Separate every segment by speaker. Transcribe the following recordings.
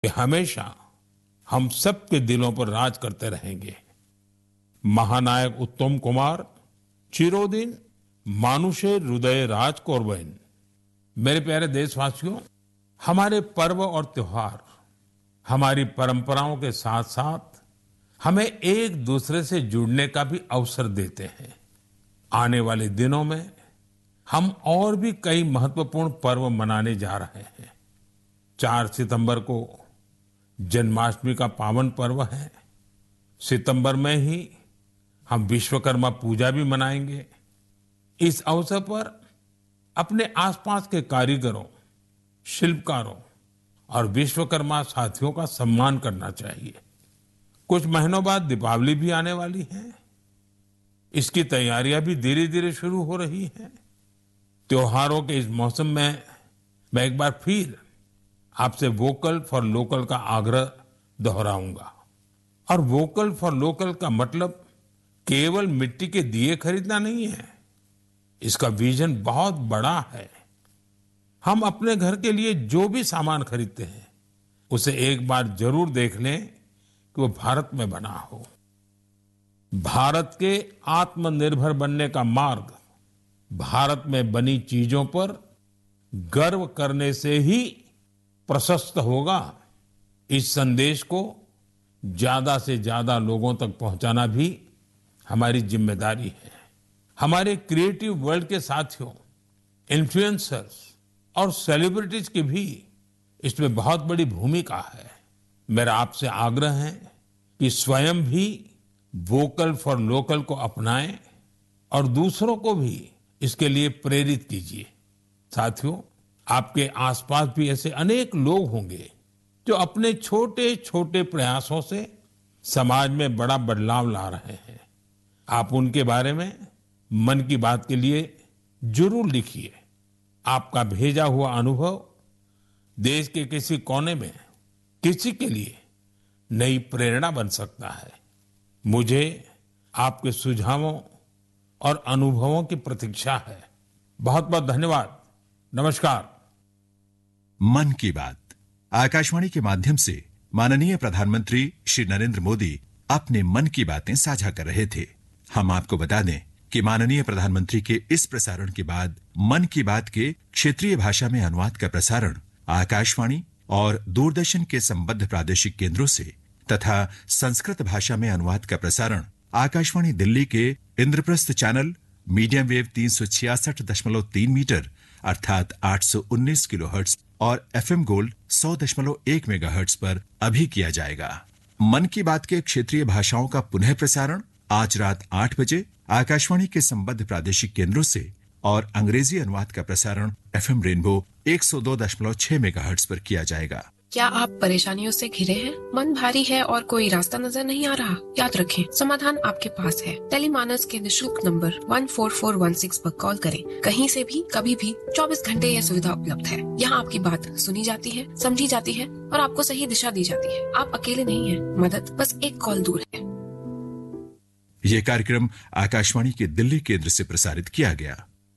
Speaker 1: ये हमेशा हम सबके दिलों पर राज करते रहेंगे महानायक उत्तम कुमार चिरोदिन मानुषे हृदय राज कोरबैन मेरे प्यारे देशवासियों हमारे पर्व और त्योहार हमारी परंपराओं के साथ साथ हमें एक दूसरे से जुड़ने का भी अवसर देते हैं आने वाले दिनों में हम और भी कई महत्वपूर्ण पर्व मनाने जा रहे हैं चार सितंबर को जन्माष्टमी का पावन पर्व है सितंबर में ही हम विश्वकर्मा पूजा भी मनाएंगे इस अवसर पर अपने आसपास के कारीगरों शिल्पकारों और विश्वकर्मा साथियों का सम्मान करना चाहिए कुछ महीनों बाद दीपावली भी आने वाली है इसकी तैयारियां भी धीरे धीरे शुरू हो रही हैं त्योहारों के इस मौसम में मैं एक बार फिर आपसे वोकल फॉर लोकल का आग्रह दोहराऊंगा और वोकल फॉर लोकल का मतलब केवल मिट्टी के दिए खरीदना नहीं है इसका विजन बहुत बड़ा है हम अपने घर के लिए जो भी सामान खरीदते हैं उसे एक बार जरूर देख लें कि वो भारत में बना हो भारत के आत्मनिर्भर बनने का मार्ग भारत में बनी चीजों पर गर्व करने से ही प्रशस्त होगा इस संदेश को ज्यादा से ज्यादा लोगों तक पहुंचाना भी हमारी जिम्मेदारी है हमारे क्रिएटिव वर्ल्ड के साथियों इन्फ्लुएंसर्स और सेलिब्रिटीज की भी इसमें बहुत बड़ी भूमिका है मेरा आपसे आग्रह है कि स्वयं भी वोकल फॉर लोकल को अपनाएं और दूसरों को भी इसके लिए प्रेरित कीजिए साथियों आपके आसपास भी ऐसे अनेक लोग होंगे जो अपने छोटे छोटे प्रयासों से समाज में बड़ा बदलाव ला रहे हैं आप उनके बारे में मन की बात के लिए जरूर लिखिए आपका भेजा हुआ अनुभव देश के किसी कोने में किसी के लिए नई प्रेरणा बन सकता है मुझे आपके सुझावों और अनुभवों की प्रतीक्षा है बहुत बहुत धन्यवाद नमस्कार
Speaker 2: मन की बात आकाशवाणी के माध्यम से माननीय प्रधानमंत्री श्री नरेंद्र मोदी अपने मन की बातें साझा कर रहे थे हम आपको बता दें कि माननीय प्रधानमंत्री के इस प्रसारण के बाद मन की बात के क्षेत्रीय भाषा में अनुवाद का प्रसारण आकाशवाणी और दूरदर्शन के संबद्ध प्रादेशिक केंद्रों से तथा संस्कृत भाषा में अनुवाद का प्रसारण आकाशवाणी दिल्ली के इंद्रप्रस्थ चैनल मीडियम वेव तीन मीटर अर्थात 819 किलोहर्ट्ज और एफएम गोल्ड 100.1 मेगाहर्ट्ज पर अभी किया जाएगा मन की बात के क्षेत्रीय भाषाओं का पुनः प्रसारण आज रात आठ बजे आकाशवाणी के संबद्ध प्रादेशिक केंद्रों से और अंग्रेजी अनुवाद का प्रसारण एफएम रेनबो 102.6 मेगाहर्ट्ज पर किया जाएगा
Speaker 3: क्या आप परेशानियों से घिरे हैं मन भारी है और कोई रास्ता नजर नहीं आ रहा याद रखें समाधान आपके पास है टेलीमानस के निशुल्क नंबर 14416 पर कॉल करें कहीं से भी कभी भी 24 घंटे यह सुविधा उपलब्ध है यहाँ आपकी बात सुनी जाती है समझी जाती है और आपको सही दिशा दी जाती है आप अकेले नहीं हैं मदद बस एक कॉल दूर है
Speaker 2: यह कार्यक्रम आकाशवाणी के दिल्ली केंद्र से प्रसारित किया गया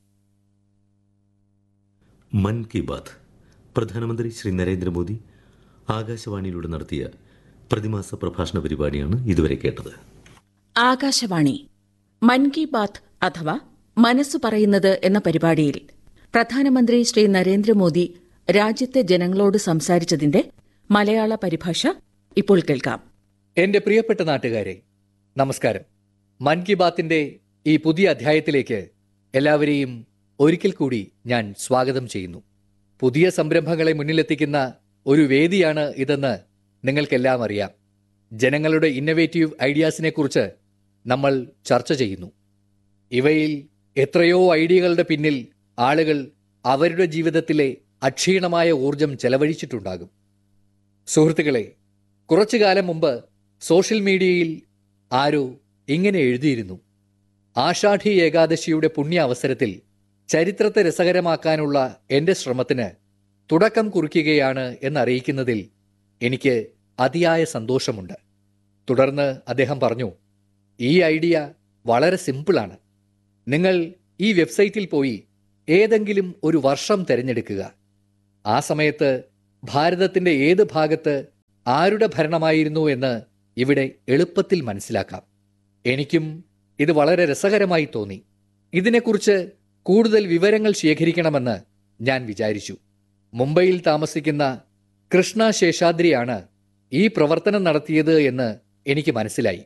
Speaker 4: മൻ കി ബാത്ത് പ്രധാനമന്ത്രി ശ്രീ നരേന്ദ്രമോദി ആകാശവാണിയിലൂടെ നടത്തിയ പ്രതിമാസ പ്രഭാഷണ പരിപാടിയാണ് ഇതുവരെ കേട്ടത്
Speaker 5: ആകാശവാണി മൻ കി ബാത്ത് അഥവാ മനസ്സു പറയുന്നത് എന്ന പരിപാടിയിൽ പ്രധാനമന്ത്രി ശ്രീ നരേന്ദ്രമോദി രാജ്യത്തെ ജനങ്ങളോട് സംസാരിച്ചതിന്റെ മലയാള പരിഭാഷ ഇപ്പോൾ കേൾക്കാം
Speaker 6: എന്റെ പ്രിയപ്പെട്ട നാട്ടുകാരെ നമസ്കാരം മൻ കി ബാത്തിന്റെ ഈ പുതിയ അധ്യായത്തിലേക്ക് എല്ലാവരെയും ഒരിക്കൽ കൂടി ഞാൻ സ്വാഗതം ചെയ്യുന്നു പുതിയ സംരംഭങ്ങളെ മുന്നിലെത്തിക്കുന്ന ഒരു വേദിയാണ് ഇതെന്ന് നിങ്ങൾക്കെല്ലാം അറിയാം ജനങ്ങളുടെ ഇന്നവേറ്റീവ് ഐഡിയാസിനെ കുറിച്ച് നമ്മൾ ചർച്ച ചെയ്യുന്നു ഇവയിൽ എത്രയോ ഐഡിയകളുടെ പിന്നിൽ ആളുകൾ അവരുടെ ജീവിതത്തിലെ അക്ഷീണമായ ഊർജം ചെലവഴിച്ചിട്ടുണ്ടാകും സുഹൃത്തുക്കളെ കുറച്ചു കാലം മുമ്പ് സോഷ്യൽ മീഡിയയിൽ ആരോ ഇങ്ങനെ എഴുതിയിരുന്നു ആഷാഢി ഏകാദശിയുടെ പുണ്യ അവസരത്തിൽ ചരിത്രത്തെ രസകരമാക്കാനുള്ള എന്റെ ശ്രമത്തിന് തുടക്കം കുറിക്കുകയാണ് എന്നറിയിക്കുന്നതിൽ എനിക്ക് അതിയായ സന്തോഷമുണ്ട് തുടർന്ന് അദ്ദേഹം പറഞ്ഞു ഈ ഐഡിയ വളരെ സിമ്പിളാണ് നിങ്ങൾ ഈ വെബ്സൈറ്റിൽ പോയി ഏതെങ്കിലും ഒരു വർഷം തിരഞ്ഞെടുക്കുക ആ സമയത്ത് ഭാരതത്തിന്റെ ഏത് ഭാഗത്ത് ആരുടെ ഭരണമായിരുന്നു എന്ന് ഇവിടെ എളുപ്പത്തിൽ മനസ്സിലാക്കാം എനിക്കും ഇത് വളരെ രസകരമായി തോന്നി ഇതിനെക്കുറിച്ച് കൂടുതൽ വിവരങ്ങൾ ശേഖരിക്കണമെന്ന് ഞാൻ വിചാരിച്ചു മുംബൈയിൽ താമസിക്കുന്ന കൃഷ്ണ ശേഷാദ്രിയാണ് ഈ പ്രവർത്തനം നടത്തിയത് എന്ന് എനിക്ക് മനസ്സിലായി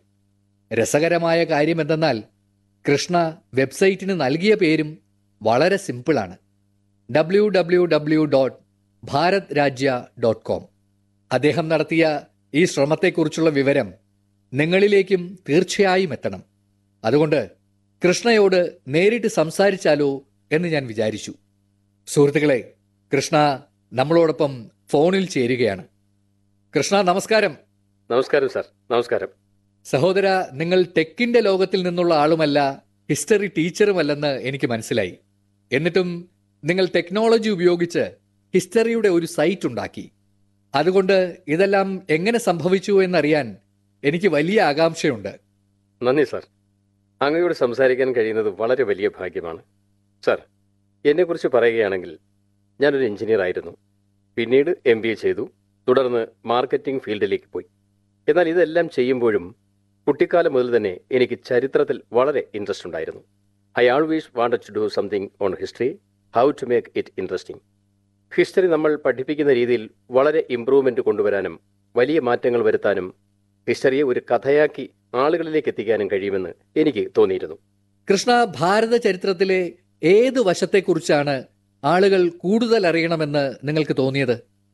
Speaker 6: രസകരമായ കാര്യം എന്തെന്നാൽ കൃഷ്ണ വെബ്സൈറ്റിന് നൽകിയ പേരും വളരെ സിമ്പിളാണ് W W W dot Bharat Rajya dot com അദ്ദേഹം നടത്തിയ ഈ ശ്രമത്തെക്കുറിച്ചുള്ള വിവരം നിങ്ങളിലേക്കും തീർച്ചയായും എത്തണം അതുകൊണ്ട് കൃഷ്ണയോട് നേരിട്ട് സംസാരിച്ചാലോ എന്ന് ഞാൻ വിചാരിച്ചു സുഹൃത്തുക്കളെ കൃഷ്ണ നമ്മളോടൊപ്പം ഫോണിൽ ചേരുകയാണ് കൃഷ്ണ നമസ്കാരം
Speaker 7: നമസ്കാരം സാർ നമസ്കാരം
Speaker 6: സഹോദര നിങ്ങൾ ടെക്കിന്റെ ലോകത്തിൽ നിന്നുള്ള ആളുമല്ല ഹിസ്റ്ററി ടീച്ചറുമല്ലെന്ന് എനിക്ക് മനസ്സിലായി എന്നിട്ടും നിങ്ങൾ ടെക്നോളജി ഉപയോഗിച്ച് ഹിസ്റ്ററിയുടെ ഒരു സൈറ്റ് ഉണ്ടാക്കി അതുകൊണ്ട് ഇതെല്ലാം എങ്ങനെ സംഭവിച്ചു എന്നറിയാൻ എനിക്ക് വലിയ ആകാംക്ഷയുണ്ട്
Speaker 7: നന്ദി സാർ അങ്ങയോട് സംസാരിക്കാൻ കഴിയുന്നത് വളരെ വലിയ ഭാഗ്യമാണ് സാർ എന്നെക്കുറിച്ച് പറയുകയാണെങ്കിൽ ഞാനൊരു എഞ്ചിനീയർ ആയിരുന്നു പിന്നീട് എം ബി എ ചെയ്തു തുടർന്ന് മാർക്കറ്റിംഗ് ഫീൽഡിലേക്ക് പോയി എന്നാൽ ഇതെല്ലാം ചെയ്യുമ്പോഴും കുട്ടിക്കാലം മുതൽ തന്നെ എനിക്ക് ചരിത്രത്തിൽ വളരെ ഇൻട്രസ്റ്റ് ഉണ്ടായിരുന്നു I always wanted to do something on history how to make it interesting history നമ്മൾ പഠിപ്പിക്കുന്ന രീതിയിൽ വളരെ ഇമ്പ്രൂവ്മെന്റ് കൊണ്ടുവരാനും വലിയ മാറ്റങ്ങൾ വരുത്താനും ഹിസ്റ്ററിയെ ഒരു കഥയാക്കി ആളുകളിലേക്ക് എത്തിക്കാനും കഴിയുമെന്ന് എനിക്ക് തോന്നിയിരുന്നു
Speaker 6: കൃഷ്ണ ഭാരത ചരിത്രത്തിലെ ഏത് വശത്തെക്കുറിച്ചാണ് ആളുകൾ കൂടുതൽ അറിയണമെന്ന് നിങ്ങൾക്ക് തോന്നിയത്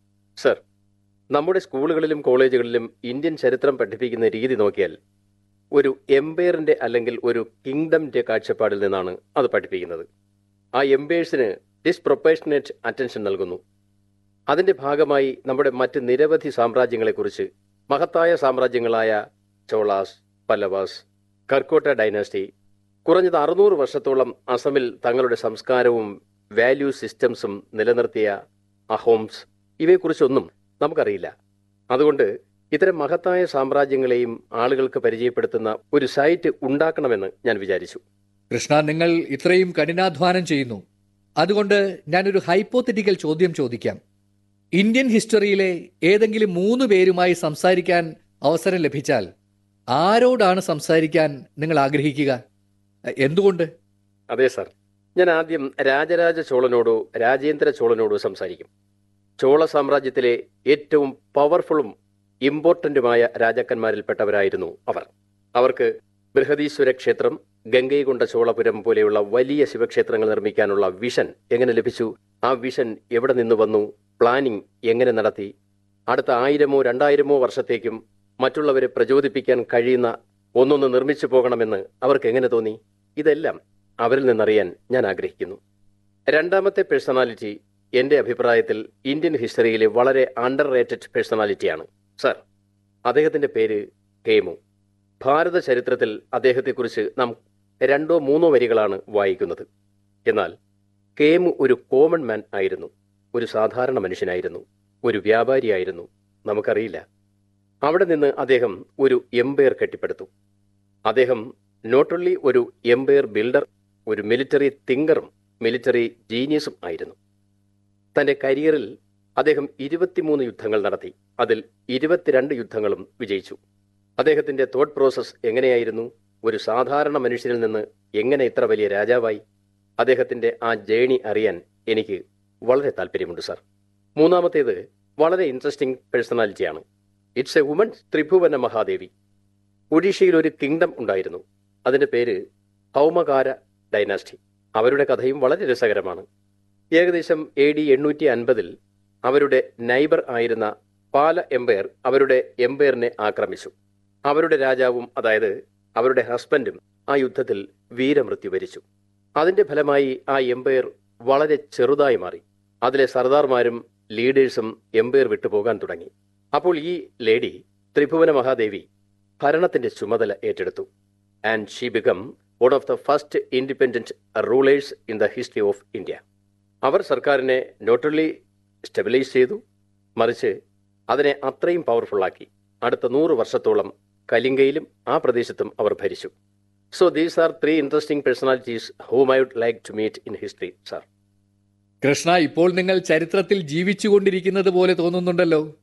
Speaker 7: സർ നമ്മുടെ സ്കൂളുകളിലും കോളേജുകളിലും ഇന്ത്യൻ ചരിത്രം പഠിപ്പിക്കുന്ന രീതി നോക്കിയാൽ ഒരു എംപയറിന്റെ അല്ലെങ്കിൽ ഒരു കിങ്ഡമിന്റെ കാഴ്ചപ്പാടിൽ നിന്നാണ് അത് പഠിപ്പിക്കുന്നത് ആ എംപയേഴ്സിന് ഡിസ്പ്രൊപ്പേഷനേറ്റ് അറ്റൻഷൻ നൽകുന്നു അതിന്റെ ഭാഗമായി നമ്മുടെ മറ്റ് നിരവധി സാമ്രാജ്യങ്ങളെക്കുറിച്ച് മഹത്തായ സാമ്രാജ്യങ്ങളായ ചോളാസ് പല്ലവാസ് കർക്കോട്ട ഡൈനാസ്റ്റി കുറഞ്ഞത് അറുന്നൂറ് വർഷത്തോളം അസമിൽ തങ്ങളുടെ സംസ്കാരവും വാല്യൂ സിസ്റ്റംസും നിലനിർത്തിയ അഹോംസ് ഇവയെക്കുറിച്ചൊന്നും നമുക്കറിയില്ല അതുകൊണ്ട് ഇത്തരം മഹത്തായ സാമ്രാജ്യങ്ങളെയും ആളുകൾക്ക് പരിചയപ്പെടുത്തുന്ന ഒരു സൈറ്റ് ഉണ്ടാക്കണമെന്ന് ഞാൻ വിചാരിച്ചു
Speaker 6: കൃഷ്ണ നിങ്ങൾ ഇത്രയും കഠിനാധ്വാനം ചെയ്യുന്നു അതുകൊണ്ട് ഞാനൊരു ഹൈപ്പോത്തറ്റിക്കൽ ചോദ്യം ചോദിക്കാം ഇന്ത്യൻ ഹിസ്റ്ററിയിലെ ഏതെങ്കിലും മൂന്ന് പേരുമായി സംസാരിക്കാൻ അവസരം ലഭിച്ചാൽ ആരോടാണ് സംസാരിക്കാൻ നിങ്ങൾ ആഗ്രഹിക്കുക എന്തുകൊണ്ട്
Speaker 7: അതെ സാർ ഞാൻ ആദ്യം രാജരാജ ചോളനോടോ രാജേന്ദ്ര ചോളനോടോ സംസാരിക്കും ചോള സാമ്രാജ്യത്തിലെ ഏറ്റവും പവർഫുള്ളും ഇമ്പോർട്ടന്റുമായ രാജാക്കന്മാരിൽപ്പെട്ടവരായിരുന്നു അവർ അവർക്ക് ബൃഹദീശ്വര ക്ഷേത്രം ഗംഗൈകൊണ്ട ചോളപുരം പോലെയുള്ള വലിയ ശിവക്ഷേത്രങ്ങൾ നിർമ്മിക്കാനുള്ള വിഷൻ എങ്ങനെ ലഭിച്ചു ആ വിഷൻ എവിടെ നിന്ന് വന്നു പ്ലാനിംഗ് എങ്ങനെ നടത്തി അടുത്ത ആയിരമോ രണ്ടായിരമോ വർഷത്തേക്കും മറ്റുള്ളവരെ പ്രചോദിപ്പിക്കാൻ കഴിയുന്ന ഒന്നൊന്ന് നിർമ്മിച്ചു പോകണമെന്ന് അവർക്ക് എങ്ങനെ തോന്നി ഇതെല്ലാം അവരിൽ നിന്നറിയാൻ ഞാൻ ആഗ്രഹിക്കുന്നു രണ്ടാമത്തെ പേഴ്സണാലിറ്റി എന്റെ അഭിപ്രായത്തിൽ ഇന്ത്യൻ ഹിസ്റ്ററിയിലെ വളരെ അണ്ടർ റേറ്റഡ് പേഴ്സണാലിറ്റിയാണ് സർ അദ്ദേഹത്തിന്റെ പേര് ഹേമു ഭാരത ചരിത്രത്തിൽ അദ്ദേഹത്തെക്കുറിച്ച് നാം രണ്ടോ മൂന്നോ വരികളാണ് വായിക്കുന്നത് എന്നാൽ ഹേമു ഒരു കോമൺ മാൻ ആയിരുന്നു ഒരു സാധാരണ മനുഷ്യനായിരുന്നു ഒരു വ്യാപാരിയായിരുന്നു നമുക്കറിയില്ല അവിടെ നിന്ന് അദ്ദേഹം ഒരു എംപയർ കെട്ടിപ്പടുത്തു അദ്ദേഹം നോട്ട് ഓൺലി ഒരു എംപയർ ബിൽഡർ ഒരു മിലിറ്ററി തിങ്കറും മിലിറ്ററി ജീനിയസും ആയിരുന്നു തന്റെ കരിയറിൽ അദ്ദേഹം ഇരുപത്തിമൂന്ന് യുദ്ധങ്ങൾ നടത്തി അതിൽ ഇരുപത്തിരണ്ട് യുദ്ധങ്ങളും വിജയിച്ചു അദ്ദേഹത്തിന്റെ തോട്ട് പ്രോസസ് എങ്ങനെയായിരുന്നു ഒരു സാധാരണ മനുഷ്യനിൽ നിന്ന് എങ്ങനെ ഇത്ര വലിയ രാജാവായി അദ്ദേഹത്തിന്റെ ആ ജേണി അറിയാൻ എനിക്ക് വളരെ താല്പര്യമുണ്ട് സാർ മൂന്നാമത്തേത് വളരെ ഇൻട്രസ്റ്റിംഗ് പേഴ്സണാലിറ്റിയാണ് it's a woman Tribhuvana Mahadevi ഒഡീഷയിൽ ഒരു കിങ്ഡം ഉണ്ടായിരുന്നു അതിന്റെ പേര് ഹൗമകാര ഡൈനാസ്റ്റി അവരുടെ കഥയും വളരെ രസകരമാണ് ഏകദേശം എ ഡി എണ്ണൂറ്റി അൻപതിൽ അവരുടെ നൈബർ ആയിരുന്ന പാല എംപയർ അവരുടെ എംപയറിനെ ആക്രമിച്ചു അവരുടെ രാജാവും അതായത് അവരുടെ ഹസ്ബൻഡും ആ യുദ്ധത്തിൽ വീരമൃത്യു വരിച്ചു അതിന്റെ ഫലമായി ആ എംപയർ വളരെ ചെറുതായി മാറി അതിലെ സർദാർമാരും ലീഡേഴ്സും എംപയർ വിട്ടുപോകാൻ തുടങ്ങി അപ്പോൾ ഈ ലേഡി ത്രിഭുവന മഹാദേവി ഭരണത്തിന്റെ ചുമതല ഏറ്റെടുത്തു and she become one of the first independent rulers in the history of India അവർ സർക്കാരിനെ നോട്ട് ഓൺലി സ്റ്റെബിലൈസ് ചെയ്തു മറിച്ച് അതിനെ അത്രയും പവർഫുള്ളാക്കി അടുത്ത നൂറ് വർഷത്തോളം കലിംഗയിലും ആ പ്രദേശത്തും അവർ ഭരിച്ചു so these are three interesting personalities whom I would like to meet in history sir
Speaker 6: Krishna ഇപ്പോൾ നിങ്ങൾ ചരിത്രത്തിൽ ജീവിച്ചുകൊണ്ടിരിക്കുന്നത് പോലെ തോന്നുന്നുണ്ടല്ലോ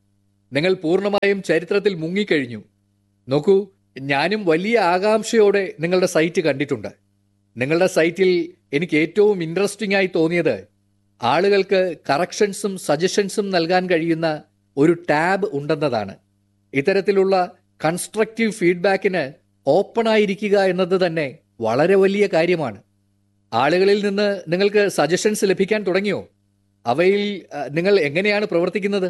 Speaker 6: നിങ്ങൾ പൂർണ്ണമായും ചരിത്രത്തിൽ മുങ്ങിക്കഴിഞ്ഞു നോക്കൂ ഞാനും വലിയ ആകാംക്ഷയോടെ നിങ്ങളുടെ സൈറ്റ് കണ്ടിട്ടുണ്ട് നിങ്ങളുടെ സൈറ്റിൽ എനിക്ക് ഏറ്റവും ഇൻട്രസ്റ്റിംഗ് ആയി തോന്നിയത് ആളുകൾക്ക് കറക്ഷൻസും സജഷൻസും നൽകാൻ കഴിയുന്ന ഒരു ടാബ് ഉണ്ടെന്നതാണ് ഇത്തരത്തിലുള്ള കൺസ്ട്രക്റ്റീവ് ഫീഡ്ബാക്കിന് ഓപ്പൺ ആയിരിക്കുക എന്നത് തന്നെ വളരെ വലിയ കാര്യമാണ് ആളുകളിൽ നിന്ന് നിങ്ങൾക്ക് സജഷൻസ് ലഭിക്കാൻ തുടങ്ങിയോ അവയിൽ അഹ്, നിങ്ങൾ എങ്ങനെയാണ് പ്രവർത്തിക്കുന്നത്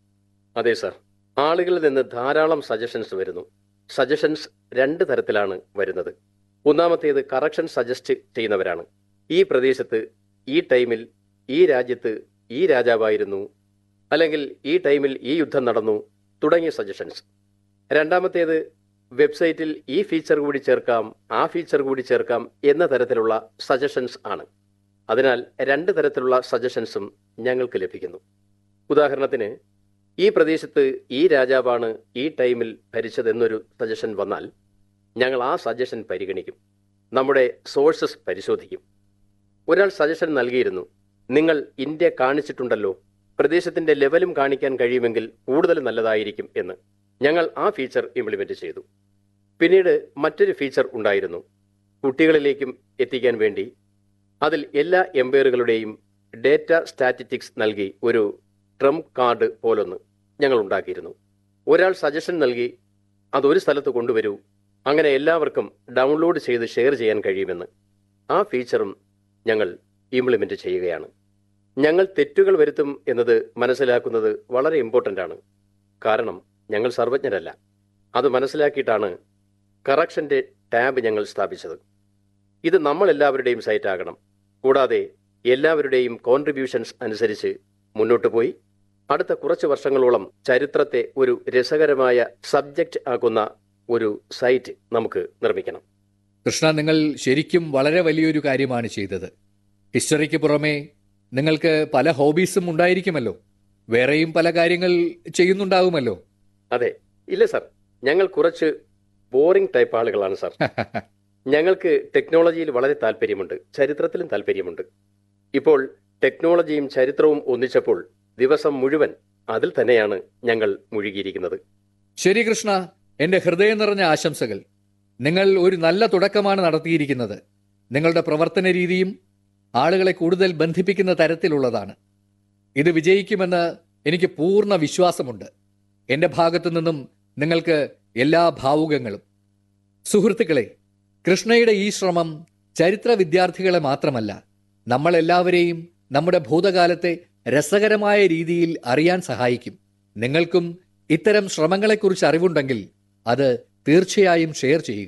Speaker 7: അതെ സർ ആളുകളിൽ നിന്ന് ധാരാളം സജഷൻസ് വരുന്നു സജഷൻസ് രണ്ട് തരത്തിലാണ് വരുന്നത് ഒന്നാമത്തേത് കറക്ഷൻ സജസ്റ്റ് ചെയ്യുന്നവരാണ് ഈ പ്രദേശത്ത് ഈ ടൈമിൽ ഈ രാജ്യത്ത് ഈ രാജാവായിരുന്നു അല്ലെങ്കിൽ ഈ ടൈമിൽ ഈ യുദ്ധം നടന്നു തുടങ്ങിയ സജഷൻസ് രണ്ടാമത്തേത് വെബ്സൈറ്റിൽ ഈ ഫീച്ചർ കൂടി ചേർക്കാം ആ ഫീച്ചർ കൂടി ചേർക്കാം എന്ന തരത്തിലുള്ള സജഷൻസ് ആണ് അതിനാൽ രണ്ട് തരത്തിലുള്ള സജഷൻസും ഞങ്ങൾക്ക് ലഭിക്കുന്നു ഉദാഹരണത്തിന് ഈ പ്രദേശത്ത് ഈ രാജാവാണ് ഈ ടൈമിൽ ഭരിച്ചതെന്നൊരു സജഷൻ വന്നാൽ ഞങ്ങൾ ആ സജഷൻ പരിഗണിക്കും നമ്മുടെ സോഴ്സസ് പരിശോധിക്കും ഒരാൾ സജഷൻ നൽകിയിരുന്നു നിങ്ങൾ ഇന്ത്യ കാണിച്ചിട്ടുണ്ടല്ലോ പ്രദേശത്തിന്റെ ലെവലും കാണിക്കാൻ കഴിയുമെങ്കിൽ കൂടുതൽ നല്ലതായിരിക്കും എന്ന് ഞങ്ങൾ ആ ഫീച്ചർ ഇംപ്ലിമെന്റ് ചെയ്തു പിന്നീട് മറ്റൊരു ഫീച്ചർ ഉണ്ടായിരുന്നു കുട്ടികളിലേക്കും എത്തിക്കാൻ വേണ്ടി അതിൽ എല്ലാ എംപയറുകളുടെയും ഡേറ്റ സ്റ്റാറ്റിറ്റിക്സ് നൽകി ഒരു ട്രംപ് കാർഡ് പോലൊന്ന് ഞങ്ങൾ ഉണ്ടാക്കിയിരുന്നു ഒരാൾ സജഷൻ നൽകി അതൊരു സ്ഥലത്ത് കൊണ്ടുവരൂ അങ്ങനെ എല്ലാവർക്കും ഡൗൺലോഡ് ചെയ്ത് ഷെയർ ചെയ്യാൻ കഴിയുമെന്ന് ആ ഫീച്ചറും ഞങ്ങൾ ഇംപ്ലിമെന്റ് ചെയ്യുകയാണ് ഞങ്ങൾ തെറ്റുകൾ വരുത്തും എന്നത് മനസ്സിലാക്കുന്നത് വളരെ ഇമ്പോർട്ടൻ്റ് ആണ് കാരണം ഞങ്ങൾ സർവജ്ഞരല്ല അത് മനസ്സിലാക്കിയിട്ടാണ് കറക്ഷൻ്റെ ടാബ് ഞങ്ങൾ സ്ഥാപിച്ചത് ഇത് നമ്മൾ എല്ലാവരുടെയും സൈറ്റ് ആകണം കൂടാതെ എല്ലാവരുടെയും കോൺട്രിബ്യൂഷൻസ് അനുസരിച്ച് മുന്നോട്ട് പോയി അടുത്ത കുറച്ച് വർഷങ്ങളോളം ചരിത്രത്തെ ഒരു രസകരമായ സബ്ജക്റ്റ് ആക്കുന്ന ഒരു സൈറ്റ് നമുക്ക് നിർമ്മിക്കണം
Speaker 6: കൃഷ്ണ നിങ്ങൾ ശരിക്കും വളരെ വലിയൊരു കാര്യമാണ് ചെയ്തത് ഹിസ്റ്ററിക്ക് പുറമെ നിങ്ങൾക്ക് പല ഹോബീസും ഉണ്ടായിരിക്കുമല്ലോ വേറെയും പല കാര്യങ്ങൾ ചെയ്യുന്നുണ്ടാകുമല്ലോ
Speaker 7: അതെ ഇല്ല സർ ഞങ്ങൾ കുറച്ച് ബോറിംഗ് ടൈപ്പ് ആളുകളാണ് സർ ഞങ്ങൾക്ക് ടെക്നോളജിയിൽ വളരെ താല്പര്യമുണ്ട് ചരിത്രത്തിലും താല്പര്യമുണ്ട് ഇപ്പോൾ ടെക്നോളജിയും ചരിത്രവും ഒന്നിച്ചപ്പോൾ ദിവസം മുഴുവൻ അതിൽ തന്നെയാണ് ഞങ്ങൾ മുഴുകിയിരിക്കുന്നത്
Speaker 6: ശരി കൃഷ്ണ എന്റെ ഹൃദയം നിറഞ്ഞ ആശംസകൾ നിങ്ങൾ ഒരു നല്ല തുടക്കമാണ് നടത്തിയിരിക്കുന്നത് നിങ്ങളുടെ പ്രവർത്തന രീതിയും ആളുകളെ കൂടുതൽ ബന്ധിപ്പിക്കുന്ന തരത്തിലുള്ളതാണ് ഇത് വിജയിക്കുമെന്ന് എനിക്ക് പൂർണ്ണ വിശ്വാസമുണ്ട് എന്റെ ഭാഗത്തു നിന്നും നിങ്ങൾക്ക് എല്ലാ ഭാവുകങ്ങളും സുഹൃത്തുക്കളെ കൃഷ്ണയുടെ ഈ ശ്രമം ചരിത്ര വിദ്യാർത്ഥികളെ മാത്രമല്ല നമ്മളെല്ലാവരെയും നമ്മുടെ ഭൂതകാലത്തെ രസകരമായ രീതിയിൽ അറിയാൻ സഹായിക്കും നിങ്ങൾക്കും ഇത്തരം ശ്രമങ്ങളെക്കുറിച്ച് അറിവുണ്ടെങ്കിൽ അത് തീർച്ചയായും ഷെയർ ചെയ്യുക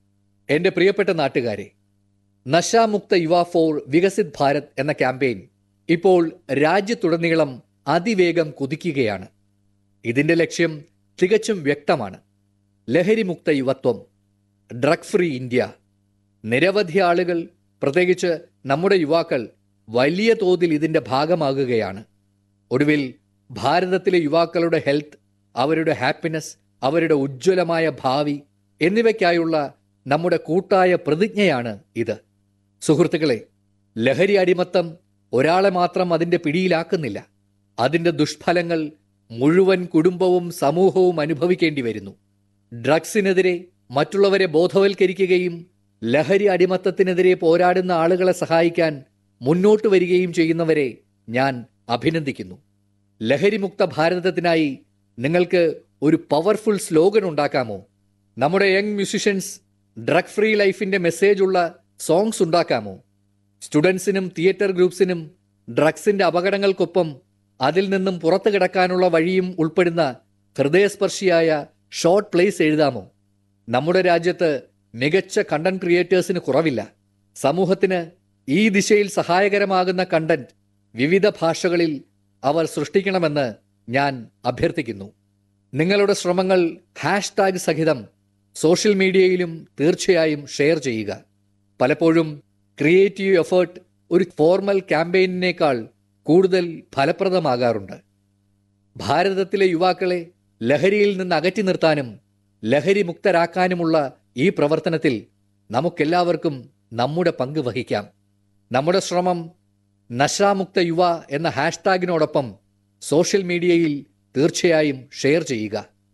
Speaker 6: എന്റെ പ്രിയപ്പെട്ട നാട്ടുകാരെ നശാമുക്ത യുവ ഫോർ വികസിത് ഭാരത് എന്ന ക്യാമ്പയിൻ ഇപ്പോൾ രാജ്യത്തുടനീളം അതിവേഗം കുതിക്കുകയാണ് ഇതിന്റെ ലക്ഷ്യം തികച്ചും വ്യക്തമാണ് ലഹരിമുക്ത യുവത്വം ഡ്രഗ് ഫ്രീ ഇന്ത്യ നിരവധി ആളുകൾ പ്രത്യേകിച്ച് നമ്മുടെ യുവാക്കൾ വലിയ തോതിൽ ഇതിന്റെ ഭാഗമാകുകയാണ് ഒടുവിൽ ഭാരതത്തിലെ യുവാക്കളുടെ ഹെൽത്ത് അവരുടെ ഹാപ്പിനെസ് അവരുടെ ഉജ്ജ്വലമായ ഭാവി എന്നിവയ്ക്കായുള്ള നമ്മുടെ കൂട്ടായ പ്രതിജ്ഞയാണ് ഇത് സുഹൃത്തുക്കളെ ലഹരി അടിമത്തം ഒരാളെ മാത്രം അതിന്റെ പിടിയിലാക്കുന്നില്ല അതിന്റെ ദുഷ്ഫലങ്ങൾ മുഴുവൻ കുടുംബവും സമൂഹവും അനുഭവിക്കേണ്ടി വരുന്നു ഡ്രഗ്സിനെതിരെ മറ്റുള്ളവരെ ബോധവൽക്കരിക്കുകയും ലഹരി അടിമത്തത്തിനെതിരെ പോരാടുന്ന ആളുകളെ സഹായിക്കാൻ മുന്നോട്ട് വരികയും ചെയ്യുന്നവരെ ഞാൻ അഭിനന്ദിക്കുന്നു ലഹരിമുക്ത ഭാരതത്തിനായി നിങ്ങൾക്ക് ഒരു പവർഫുൾ സ്ലോഗൻ ഉണ്ടാക്കാമോ നമ്മുടെ യങ് മ്യൂസിഷ്യൻസ് ഡ്രഗ് ഫ്രീ ലൈഫിന്റെ മെസ്സേജ് ഉള്ള സോങ്സ് ഉണ്ടാക്കാമോ സ്റ്റുഡൻസിനും തിയേറ്റർ ഗ്രൂപ്പ്സിനും ഡ്രഗ്സിന്റെ അപകടങ്ങൾക്കൊപ്പം അതിൽ നിന്നും പുറത്തു കിടക്കാനുള്ള വഴിയും ഉൾപ്പെടുന്ന ഹൃദയസ്പർശിയായ ഷോർട്ട് പ്ലേസ് എഴുതാമോ നമ്മുടെ രാജ്യത്ത് മികച്ച കണ്ടന്റ് ക്രിയേറ്റേഴ്സിന് കുറവില്ല സമൂഹത്തിന് ഈ ദിശയിൽ സഹായകരമാകുന്ന കണ്ടന്റ് വിവിധ ഭാഷകളിൽ അവർ സൃഷ്ടിക്കണമെന്ന് ഞാൻ അഭ്യർത്ഥിക്കുന്നു നിങ്ങളുടെ ശ്രമങ്ങൾ ഹാഷ്ടാഗ് സഹിതം സോഷ്യൽ മീഡിയയിലും തീർച്ചയായും ഷെയർ ചെയ്യുക പലപ്പോഴും ക്രിയേറ്റീവ് എഫേർട്ട് ഒരു ഫോർമൽ ക്യാമ്പയിനേക്കാൾ കൂടുതൽ ഫലപ്രദമാകാറുണ്ട് ഭാരതത്തിലെ യുവാക്കളെ ലഹരിയിൽ നിന്ന് അകറ്റി നിർത്താനും ലഹരി മുക്തരാക്കാനുമുള്ള ഈ പ്രവർത്തനത്തിൽ നമുക്കെല്ലാവർക്കും നമ്മുടെ പങ്ക് വഹിക്കാം നമ്മുടെ ശ്രമം നശാമുക്ത യുവ എന്ന ഹാഷ്ടാഗിനോടൊപ്പം സോഷ്യൽ മീഡിയയിൽ തീർച്ചയായും ഷെയർ ചെയ്യുക